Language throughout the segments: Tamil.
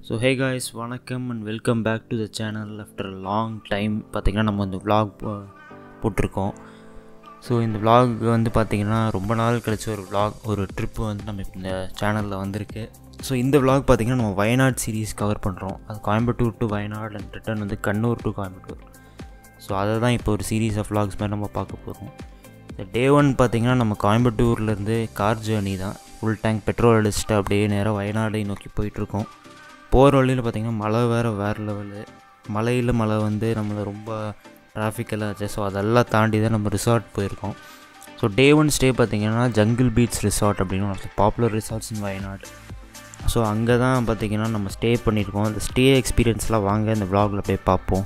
ஸோ ஹே காய்ஸ் வணக்கம் and welcome back to the channel after long time பார்த்திங்கன்னா நம்ம இந்த vlog போ- போட்டிருக்கோம் ஸோ இந்த vlog வந்து பார்த்திங்கன்னா ரொம்ப நாள் கழிச்ச ஒரு vlog ஒரு ட்ரிப்பு வந்து நம்ம இப்ப இந்த சேனலில் வந்திருக்கு ஸோ இந்த vlog பார்த்திங்கன்னா நம்ம வயநாட் சீரீஸ் கவர் பண்ணுறோம் அது Coimbatore to Wayanad and return வந்து கண்ணூர் டு கோயம்புத்தூர் ஸோ அதை தான் இப்போ ஒரு சீரீஸ் ஆஃப் vlogs மாதிரி நம்ம பார்க்க போகிறோம் இந்த டே ஒன் பார்த்திங்கன்னா நம்ம கோயம்புத்தூர்லேருந்து கார் ஜேர்னி தான் ஃபுல் டேங்க் பெட்ரோல் அடிச்சுட்டு அப்படியே நேராக வயநாடை நோக்கி போயிட்டுருக்கோம் போகிற வழியில் பார்த்திங்கன்னா மழை வேறு வேறு லெவலு மலையில் மழை வந்து நம்மளை ரொம்ப traffic எல்லாம் ஆச்சு ஸோ அதெல்லாம் தாண்டி தான் நம்ம ரிசார்ட் போயிருக்கோம் ஸோ டே ஒன் ஸ்டே பார்த்திங்கன்னா ஜங்கிள் பீச் ரிசார்ட் அப்படின்னு ஒரு popular resorts in Wayanad so அங்கே தான் பார்த்திங்கன்னா நம்ம ஸ்டே பண்ணியிருக்கோம் அந்த ஸ்டே எக்ஸ்பீரியன்ஸ்லாம் வாங்க இந்த vlogல போய் பார்ப்போம்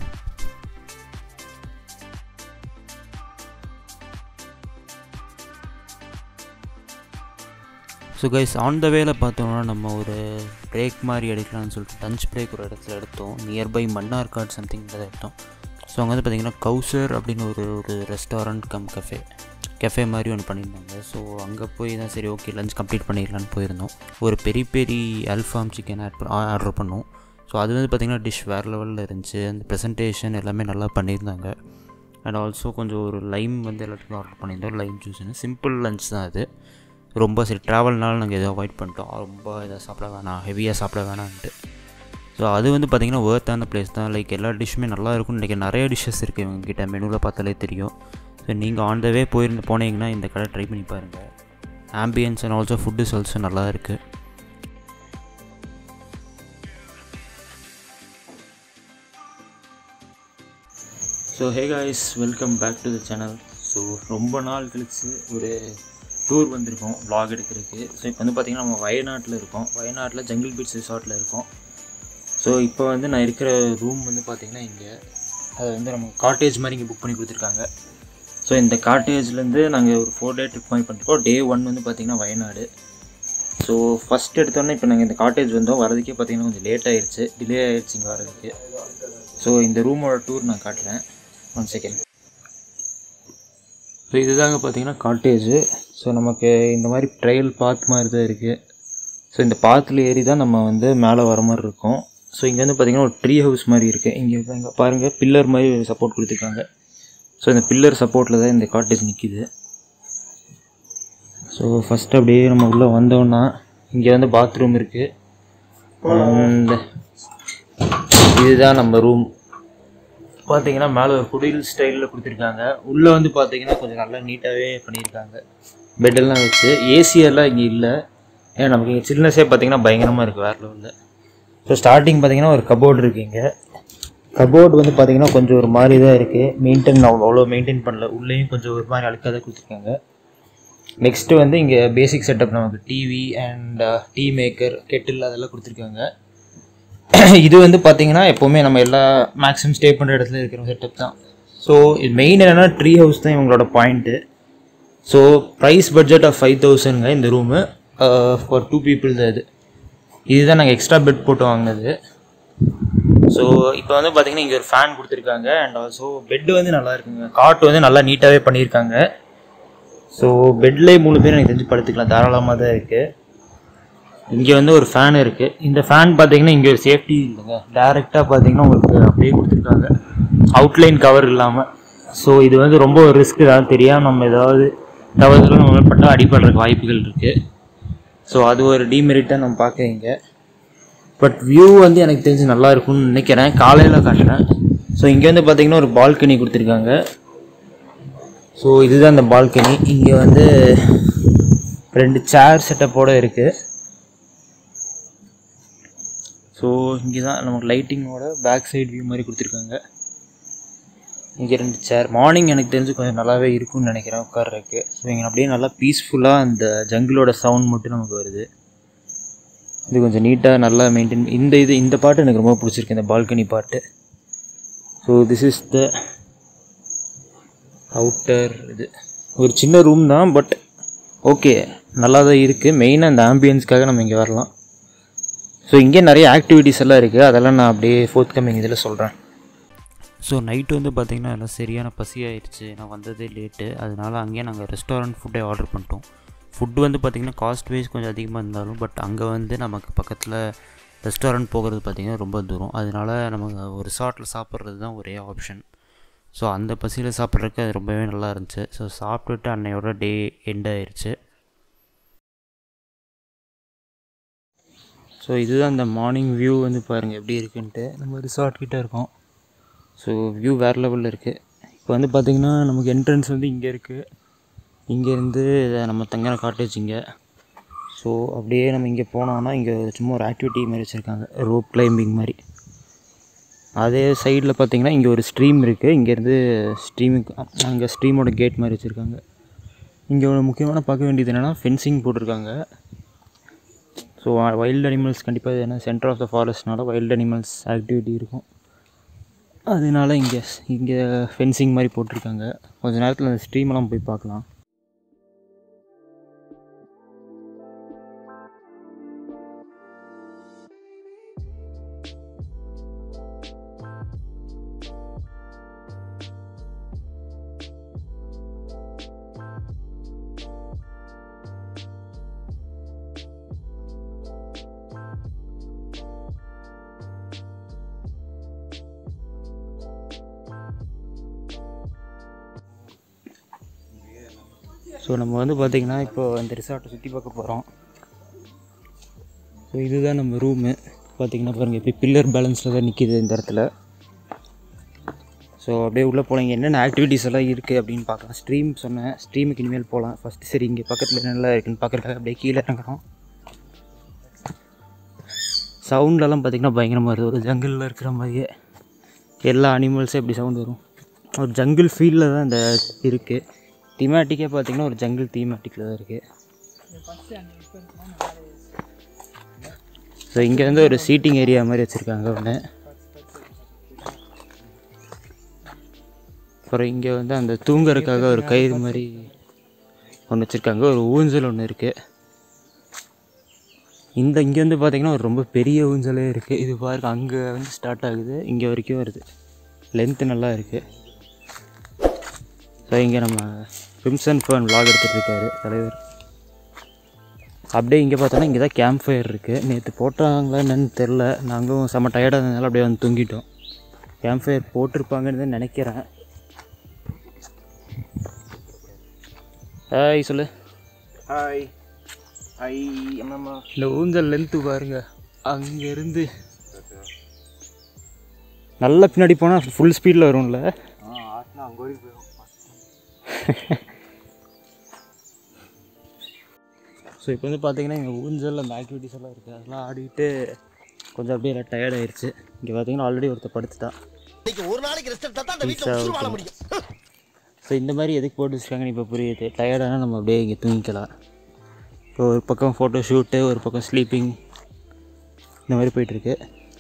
ஸோ கைஸ் ஆன் த வேல பார்த்தோம்னா நம்ம ஒரு பிரேக் மாதிரி எடுக்கலாம்னு சொல்லிட்டு லஞ்ச் பிரேக் ஒரு இடத்துல எடுத்தோம் நியர்பை மன்னார்காட் சம்திங் எடுத்தோம் ஸோ அங்கே வந்து பார்த்திங்கன்னா கௌசர் அப்படின்னு ஒரு ஒரு ரெஸ்டாரண்ட் கம் கஃபே கெஃபே மாதிரி ஒன்று பண்ணியிருந்தாங்க ஸோ அங்கே போய் தான் சரி ஓகே லஞ்ச் கம்ப்ளீட் பண்ணிடலான்னு போயிருந்தோம் ஒரு பெரிய பெரிய அல்ஃபாம் சிக்கன் ஆட் ஆர்டர் பண்ணோம் ஸோ அது வந்து பார்த்திங்கன்னா டிஷ் வேறு லெவலில் இருந்துச்சு அந்த ப்ரெசன்டேஷன் எல்லாமே நல்லா பண்ணியிருந்தாங்க அண்ட் ஆல்சோ கொஞ்சம் ஒரு லைம் வந்து எல்லாத்துக்கும் ஆர்டர் பண்ணியிருந்தோம் லைம் ஜூஸ்னு சிம்பிள் லஞ்ச் தான் அது ரொம்ப சரி ட்ராவல்னால நாங்கள் எதுவும் அவாய்ட் பண்ணிட்டோம் ரொம்ப இதாக சாப்பிட வேணாம் ஹெவியாக சாப்பிட வேணான்ட்டு ஸோ அது வந்து பார்த்திங்கன்னா ஒர்த்தான பிளேஸ் தான் லைக் எல்லா டிஷ்ஷுமே நல்லா இருக்கும்னு நினைக்கிறேன் நிறைய டிஷ்ஷஸ் இருக்குது இவங்ககிட்ட மெனுவில் பார்த்தாலே தெரியும் ஸோ நீங்கள் ஆன் த வே போயிருந்து போனீங்கன்னா இந்த கடை ட்ரை பண்ணி பாருங்கள் ambience and also food also நல்லா இருக்குது so hey guys welcome back to the channel so ரொம்ப நாள் கழிச்சு ஒரு டூர் வந்திருக்கோம் vlog எடுக்கிறதுக்கு ஸோ இப்போ வந்து பார்த்திங்கன்னா நம்ம வயநாட்டில் இருக்கோம் வயநாட்டில் ஜங்கிள் பீச் ரிசார்ட்டில் இருக்கோம் ஸோ இப்போ வந்து நான் இருக்கிற ரூம் வந்து பார்த்திங்கன்னா இங்கே அது வந்து நம்ம காட்டேஜ் மாதிரி இங்கே புக் பண்ணி கொடுத்துருக்காங்க ஸோ இந்த காட்டேஜ்லேருந்து நாங்கள் ஒரு ஃபோர் டே ட்ரிப் மாதிரி பண்ணிருக்கோம் டே ஒன் வந்து பார்த்திங்கன்னா வயநாடு ஸோ ஃபஸ்ட் எடுத்தோன்னே இப்போ நாங்கள் இந்த காட்டேஜ் வந்தோம் வரதுக்கே பார்த்திங்கன்னா கொஞ்சம் லேட் ஆயிடுச்சு டிலே ஆயிடுச்சு இங்கே வரதுக்கு ஸோ இந்த ரூமோட டூர் நான் காட்டுறேன் ஒன் செகண்ட் ஸோ இதுதாங்க பார்த்தீங்கன்னா காட்டேஜு ஸோ நமக்கு இந்த மாதிரி ட்ரையல் பாத் மாதிரி தான் இருக்குது ஸோ இந்த பாத்தில் ஏறி தான் நம்ம வந்து மேலே வர மாதிரி இருக்கும் ஸோ இங்கே வந்து பார்த்தீங்கன்னா ஒரு ட்ரீ ஹவுஸ் மாதிரி இருக்குது இங்கே இங்கே பாருங்கள் பில்லர் மாதிரி சப்போர்ட் கொடுத்துருக்காங்க ஸோ இந்த பில்லர் சப்போர்ட்டில் தான் இந்த காட்டேஜ் நிற்கிது ஸோ ஃபஸ்ட் அப்படியே நம்ம உள்ளே வந்தோம்னா இங்கே வந்து பாத்ரூம் இருக்குது அண்ட் இதுதான் நம்ம ரூம் பார்த்தீங்கன்னா மேலே ஒரு குடில் ஸ்டைலில் கொடுத்துருக்காங்க உள்ளே வந்து பார்த்தீங்கன்னா கொஞ்சம் நல்லா நீட்டாகவே பண்ணியிருக்காங்க பெட்டெல்லாம் வச்சு ஏசி எல்லாம் இங்கே இல்லை ஏன்னா நமக்கு இங்கே சில்னஸே பார்த்தீங்கன்னா பயங்கரமாக இருக்குது வேறு லெவலில் ஸோ ஸ்டார்டிங் பார்த்தீங்கன்னா ஒரு கபோர்டு இருக்குது இங்கே கபோர்டு வந்து பார்த்தீங்கன்னா கொஞ்சம் ஒரு மாதிரி தான் இருக்குது மெயின்டைன் அவ்வளோ அவ்வளோ மெயின்டைன் பண்ணல உள்ளேயும் கொஞ்சம் ஒரு மாதிரி அழுக்காக தான் கொடுத்துருக்காங்க நெக்ஸ்ட்டு வந்து இங்கே பேசிக் செட்டப் நமக்கு TV and tea maker kettle அதெல்லாம் கொடுத்துருக்காங்க இது வந்து பார்த்தீங்கன்னா எப்போவுமே நம்ம எல்லா மேக்ஸிமம் ஸ்டே பண்ணுற இடத்துல இருக்கிற செட்டப் தான் ஸோ இது மெயின் என்னென்னா ட்ரீ ஹவுஸ் தான் இவங்களோட point so price budget of five தௌசண்ட்ங்க இந்த ரூமு ஃபார் டூ பீப்புள் தான் இது இதுதான் நாங்கள் எக்ஸ்ட்ரா பெட் போட்டு வாங்கினது ஸோ இப்போ வந்து பார்த்தீங்கன்னா இங்கே ஒரு ஃபேன் கொடுத்துருக்காங்க அண்ட் ஆல்சோ பெட்டு வந்து நல்லா இருக்குங்க காட் வந்து நல்லா நீட்டாகவே பண்ணியிருக்காங்க ஸோ பெட்லேயே மூணு பேர் எனக்கு தெரிஞ்சு படுத்துக்கலாம் தாராளமாக தான் இருக்குது இங்கே வந்து ஒரு ஃபேன் இருக்குது இந்த ஃபேன் பார்த்தீங்கன்னா இங்கே ஒரு சேஃப்டி இல்லைங்க டேரெக்டாக பார்த்தீங்கன்னா உங்களுக்கு அப்படியே கொடுத்துருக்காங்க அவுட்லைன் கவர் இல்லாமல் ஸோ இது வந்து ரொம்ப ஒரு ரிஸ்க் தான் தெரியாமல் நம்ம ஏதாவது தவறுதலும் நம்ம மேல பட்டா அடிபடுறதுக்கு வாய்ப்புகள் இருக்குது ஸோ அது ஒரு டிமெரிட்டாக நம்ம பார்க்க இங்கே பட் வியூ வந்து எனக்கு தெரிஞ்சு நல்லா இருக்கும்னு நினைக்கிறேன் காலையில் காட்டுறேன் ஸோ இங்கே வந்து பார்த்தீங்கன்னா ஒரு பால்கனி கொடுத்துருக்காங்க ஸோ இதுதான் இந்த பால்கனி இங்கே வந்து ரெண்டு சேர் செட்டப்போடு இருக்குது ஸோ இங்கே தான் நமக்கு லைட்டிங்கோட பேக் சைடு வியூ மாதிரி கொடுத்துருக்காங்க இங்கே ரெண்டு சேர் மார்னிங் எனக்கு தெரிஞ்சு கொஞ்சம் நல்லாவே இருக்கும்னு நினைக்கிறேன் உட்கார்றதுக்கு ஸோ இங்கே அப்படியே நல்லா பீஸ்ஃபுல்லாக அந்த ஜங்கிளோட சவுண்ட் மட்டும் நமக்கு வருது இது கொஞ்சம் நீட்டாக நல்லா மெயின்டைன் இந்த இது இந்த பாட்டு எனக்கு ரொம்ப பிடிச்சிருக்கு இந்த balcony part so this is the outer இது ஒரு சின்ன ரூம் தான் பட் ஓகே நல்லா தான் இருக்குது மெயினாக இந்த ஆம்பியன்ஸ்க்காக நம்ம இங்கே வரலாம் ஸோ இங்கே நிறைய ஆக்டிவிட்டீஸ் எல்லாம் இருக்குது அதெல்லாம் நான் அப்படியே ஃபோர்த் கம்மிங் இதில் சொல்கிறேன் ஸோ நைட்டு வந்து பார்த்திங்கன்னா எல்லாம் சரியான பசி ஆயிடுச்சு நான் வந்ததே லேட்டு அதனால அங்கேயே நாங்கள் ரெஸ்டாரண்ட் ஃபுட்டே ஆர்டர் பண்ணிட்டோம் ஃபுட்டு வந்து பார்த்திங்கன்னா காஸ்ட் வைஸ் கொஞ்சம் அதிகமாக இருந்தாலும் பட் அங்கே வந்து நமக்கு பக்கத்தில் ரெஸ்டாரண்ட் போகிறது பார்த்திங்கன்னா ரொம்ப தூரம் அதனால நமக்கு ஒரு ரிசார்ட்டில் சாப்பிட்றது தான் ஒரே ஆப்ஷன் ஸோ அந்த பசியில் சாப்பிட்றதுக்கு அது ரொம்பவே நல்லா இருந்துச்சு ஸோ சாப்பிட்டுட்டு அன்னையோட டே எண்ட் ஆயிருச்சு ஸோ இதுதான் அந்த மார்னிங் வியூ வந்து பாருங்கள் எப்படி இருக்குன்ட்டு நம்ம ரிசார்ட் கிட்ட இருக்கோம் ஸோ வியூ வேறு லெவலில் இருக்குது இப்போ வந்து பார்த்திங்கன்னா நமக்கு என்ட்ரன்ஸ் வந்து இங்கே இருக்குது இங்கேருந்து நம்ம தங்கின காட்டேஜ் இங்கே ஸோ அப்படியே நம்ம இங்கே போனோம்னா இங்கே சும்மா ஒரு ஆக்டிவிட்டி மாதிரி வச்சுருக்காங்க ரோப் கிளைம்பிங் மாதிரி அதே சைடில் பார்த்தீங்கன்னா இங்கே ஒரு ஸ்ட்ரீம் இருக்குது இங்கேருந்து ஸ்ட்ரீமுக்கு அங்கே ஸ்ட்ரீமோட கேட் மாதிரி வச்சுருக்காங்க இங்கே ஒரு முக்கியமான பார்க்க வேண்டியது என்னென்னா ஃபென்சிங் போட்டிருக்காங்க ஸோ வைல்டு அனிமல்ஸ் கண்டிப்பாக ஏன்னா சென்டர் ஆஃப் த ஃபாரஸ்ட்னால வைல்டு அனிமல்ஸ் ஆக்டிவிட்டி இருக்கும் அதனால இங்கே இங்கே ஃபென்சிங் மாதிரி போட்டிருக்காங்க கொஞ்ச நேரத்தில் அந்த ஸ்ட்ரீமெல்லாம் போய் பார்க்கலாம் ஸோ நம்ம வந்து பார்த்திங்கன்னா இப்போ இந்த ரிசார்ட்டை சுற்றி பார்க்க போகிறோம் ஸோ இதுதான் நம்ம ரூமு பார்த்திங்கன்னா பாருங்கள் இப்போ பில்லர் பேலன்ஸில் தான் நிற்கிது இந்த இடத்துல ஸோ அப்படியே உள்ளே போகலாம் இங்கே என்னென்ன ஆக்டிவிட்டீஸ் எல்லாம் இருக்குது அப்படின்னு பார்க்கலாம் ஸ்ட்ரீம் சொன்னேன் ஸ்ட்ரீமுக்கு இனிமேல் போகலாம் ஃபஸ்ட்டு சரி இங்கே பக்கத்தில் என்னெல்லாம் இருக்குன்னு பார்க்குறதுக்காக அப்படியே கீழே இறங்குறோம் சவுண்டெல்லாம் பார்த்திங்கன்னா பயங்கரமாக வருது ஒரு ஜங்கிளில் இருக்கிற மாதிரியே எல்லா அனிமல்ஸும் எப்படி சவுண்ட் வரும் ஒரு ஜங்கிள் ஃபீல்டில் தான் இந்த இருக்குது தீமேட்டிக்கே பார்த்தீங்கன்னா ஒரு ஜங்கிள் தீமேட்டிக்கில் தான் இருக்குது ஸோ இங்கே வந்து ஒரு சீட்டிங் ஏரியா மாதிரி வச்சுருக்காங்க ஒன்று அப்புறம் இங்கே வந்து அந்த தூங்குறதுக்காக ஒரு கயிறு மாதிரி ஒன்று வச்சுருக்காங்க ஒரு ஊஞ்சல் ஒன்று இருக்குது இந்த இங்கே வந்து பார்த்தீங்கன்னா ஒரு ரொம்ப பெரிய ஊஞ்சலே இருக்குது இது பாருங்க அங்கே வந்து ஸ்டார்ட் ஆகுது இங்கே வரைக்கும் வருது லென்த்து நல்லா இருக்குது ஸோ இங்கே நம்ம பிம்சன் ஃபோன் vlog எடுத்துகிட்டு இருக்காரு தலைவர் அப்படியே இங்கே பார்த்தோன்னா இங்கே தான் கேம்ப் ஃபயர் இருக்குது நேற்று போட்டாங்களா என்னன்னு தெரில நாங்களும் செம்ம டயர்டாக இருந்ததுனால அப்படியே வந்து தூங்கிட்டோம் கேம்ப் ஃபயர் போட்டிருப்பாங்கன்னு தான் நினைக்கிறேன் ஹாய் சொல்லு ஹாய் ஹாய் என்னம்மா இந்த ஊஞ்சல் லென்த்து பாருங்க அங்கேருந்து நல்லா பின்னாடி போனால் ஃபுல் ஸ்பீடில் வரும்ல ஆ ஆட்டினா அங்கே வரைக்கும் போயிடும் ஸோ இப்போ வந்து பார்த்தீங்கன்னா இங்கே ஊஞ்சல் அந்த ஆக்டிவிட்டீஸ் எல்லாம் இருக்குது அதெல்லாம் ஆடிட்டு கொஞ்சம் அப்படியே டயர்ட் ஆயிடுச்சு இங்கே பார்த்தீங்கன்னா ஆல்ரெடி ஒருத்தர் படுத்துட்டான் இன்னைக்கு ஒரு நாளைக்கு ரெஸ்ட் எடுத்தா தான் அந்த வீட்டுல உசுறு வாழ முடியும் ஸோ இந்த மாதிரி எதுக்கு போட்டு வச்சுருக்காங்கன்னு இப்போ புரியுது டயர்டானா நம்ம அப்படியே இங்கே தூங்கிக்கலாம் இப்போ ஒரு பக்கம் ஃபோட்டோ ஷூட்டு ஒரு பக்கம் ஸ்லீப்பிங் இந்த மாதிரி போயிட்டுருக்கு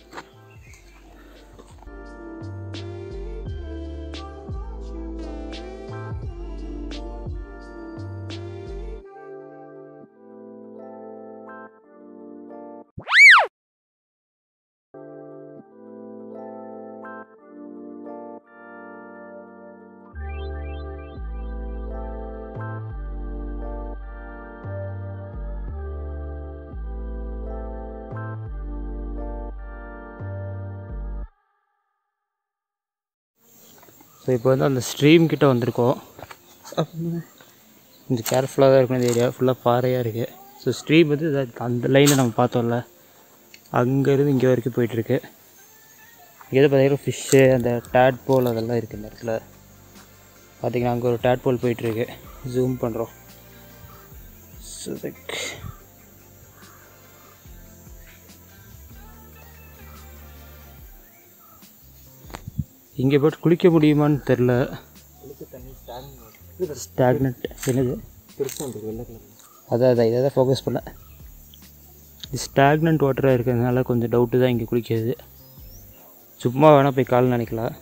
ஸோ இப்போ வந்து அந்த ஸ்ட்ரீம் கிட்ட வந்திருக்கோம் கொஞ்சம் கேர்ஃபுல்லாக தான் இருக்கும் இந்த ஏரியா ஃபுல்லாக பாறையாக இருக்குது ஸோ ஸ்ட்ரீம் வந்து இதா- அந்த லைனில் நம்ம பார்த்தோம்ல அங்கேருந்து இங்கே வரைக்கும் போயிட்டுருக்கு இங்கே பார்த்தீங்கன்னா ஃபிஷ்ஷு அந்த டேட்போல் அதெல்லாம் இருக்குது இந்த இடத்துல பார்த்தீங்கன்னா அங்கே ஒரு டேட்போல் போயிட்டுருக்கு ஜூம் பண்ணுறோம் சுதக் இங்கே போட்டு குளிக்க முடியுமான்னு தெரில ஸ்டாக்னட் என்னது பெருசாக இருக்குது வெள்ளை கலர் அதான் அதான் இதை தான் ஃபோக்கஸ் பண்ணேன் இது ஸ்டாக்னண்ட் வாட்டராக இருக்கிறதுனால கொஞ்சம் டவுட்டு தான் இங்கே குளிக்கிறது சும்மா வேணால் போய் கால் நினைக்கலாம்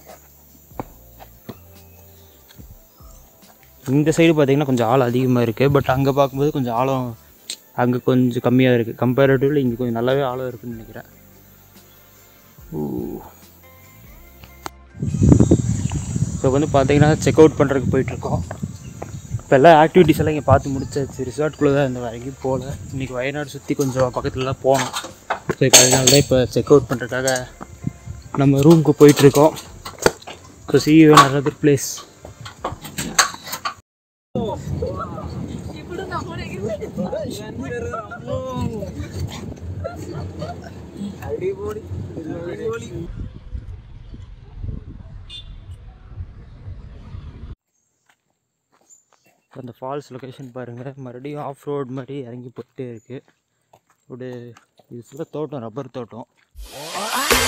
இந்த சைடு பார்த்தீங்கன்னா கொஞ்சம் ஆழம் அதிகமாக இருக்குது பட் அங்கே பார்க்கும்போது கொஞ்சம் ஆழம் அங்கே கொஞ்சம் கம்மியாக இருக்குது கம்பேரிட்டிவ்லி இங்கே கொஞ்சம் நல்லாவே ஆழம் இருக்குன்னு நினைக்கிறேன் ஸோ வந்து பார்த்தீங்கன்னா செக் அவுட் பண்ணுறதுக்கு போயிட்டுருக்கோம் இப்போ எல்லா ஆக்டிவிட்டீஸ் எல்லாம் இங்கே பார்த்து முடிச்சாச்சு ரிசார்ட்குள்ளே தான் இந்த வரைக்கும் போகல இன்றைக்கி வயநாடு சுற்றி கொஞ்சம் பக்கத்துலலாம் போனோம் ஸோ அதனால தான் இப்போ செக் அவுட் பண்ணுறதுக்காக நம்ம ரூமுக்கு போயிட்டுருக்கோம் so see you another place அந்த ஃபால்ஸ் லொக்கேஷன் பாருங்கள் மறுபடியும் ஆஃப் ரோட் மாதிரி இறங்கி போயிட்டே இருக்குது ஒரு இது ஃபுல்லாக தோட்டம் ரப்பர் தோட்டம்